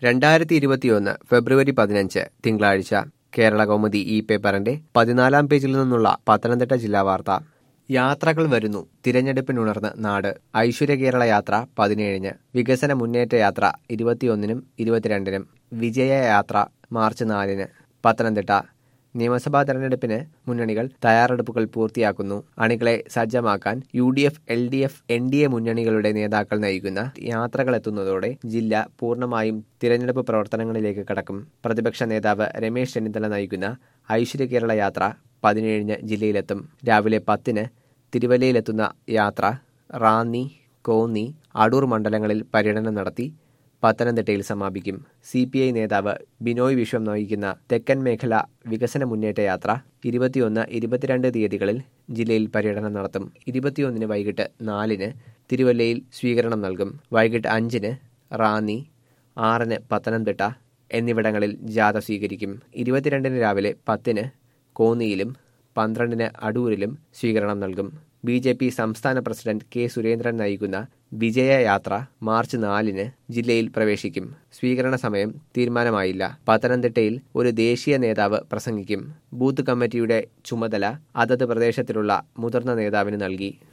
രണ്ടായിരത്തി ഇരുപത്തിയൊന്ന് ഫെബ്രുവരി പതിനഞ്ച് തിങ്കളാഴ്ച കേരള കൗമുദി ഈ പേപ്പറിന്റെ പതിനാലാം പേജിൽ നിന്നുള്ള പത്തനംതിട്ട ജില്ലാ വാർത്ത യാത്രകൾ വരുന്നു തിരഞ്ഞെടുപ്പിനുണർന്ന് നാട് ഐശ്വര്യ കേരള യാത്ര പതിനേഴിന് വികസന മുന്നേറ്റ യാത്ര ഇരുപത്തിയൊന്നിനും ഇരുപത്തിരണ്ടിനും വിജയ യാത്ര മാർച്ച് നാലിന് പത്തനംതിട്ട നിയമസഭാ തെരഞ്ഞെടുപ്പിന് മുന്നണികൾ തയ്യാറെടുപ്പുകൾ പൂർത്തിയാക്കുന്നു അണികളെ സജ്ജമാക്കാൻ U D F L D F N D A മുന്നണികളുടെ നേതാക്കൾ നയിക്കുന്ന യാത്രകൾ എത്തുന്നതോടെ ജില്ല പൂർണ്ണമായും തിരഞ്ഞെടുപ്പ് പ്രവർത്തനങ്ങളിലേക്ക് കടക്കും പ്രതിപക്ഷ നേതാവ് രമേശ് ചെന്നിത്തല നയിക്കുന്ന ഐശ്വര്യ കേരള യാത്ര പതിനേഴിന് ജില്ലയിലെത്തും രാവിലെ പത്തിന് തിരുവല്ലയിലെത്തുന്ന യാത്ര റാന്നി കോന്നി അടൂർ മണ്ഡലങ്ങളിൽ പര്യടനം നടത്തി പത്തനംതിട്ടയിൽ സമാപിക്കും സി പി ഐ നേതാവ് ബിനോയ് വിശ്വം നയിക്കുന്ന തെക്കൻ മേഖല വികസന മുന്നേറ്റ യാത്ര ഇരുപത്തിയൊന്ന് ഇരുപത്തിരണ്ട് തീയതികളിൽ ജില്ലയിൽ പര്യടനം നടത്തും ഇരുപത്തിയൊന്നിന് വൈകിട്ട് നാലിന് തിരുവല്ലയിൽ സ്വീകരണം നൽകും വൈകിട്ട് അഞ്ചിന് റാന്നി ആറിന് പത്തനംതിട്ട എന്നിവിടങ്ങളിൽ ജാഥ സ്വീകരിക്കും ഇരുപത്തിരണ്ടിന് രാവിലെ പത്തിന് കോന്നിയിലും പന്ത്രണ്ടിന് അടൂരിലും സ്വീകരണം നൽകും ബി ജെ പി സംസ്ഥാന പ്രസിഡന്റ് കെ സുരേന്ദ്രൻ നയിക്കുന്ന വിജയ യാത്ര മാർച്ച് നാലിന് ജില്ലയിൽ പ്രവേശിക്കും സ്വീകരണ സമയം തീരുമാനമായില്ല പത്തനംതിട്ടയിൽ ഒരു ദേശീയ നേതാവ് പ്രസംഗിക്കും ബൂത്ത് കമ്മിറ്റിയുടെ ചുമതല അതത് പ്രദേശത്തിലുള്ള മുതിർന്ന നേതാവിന് നൽകി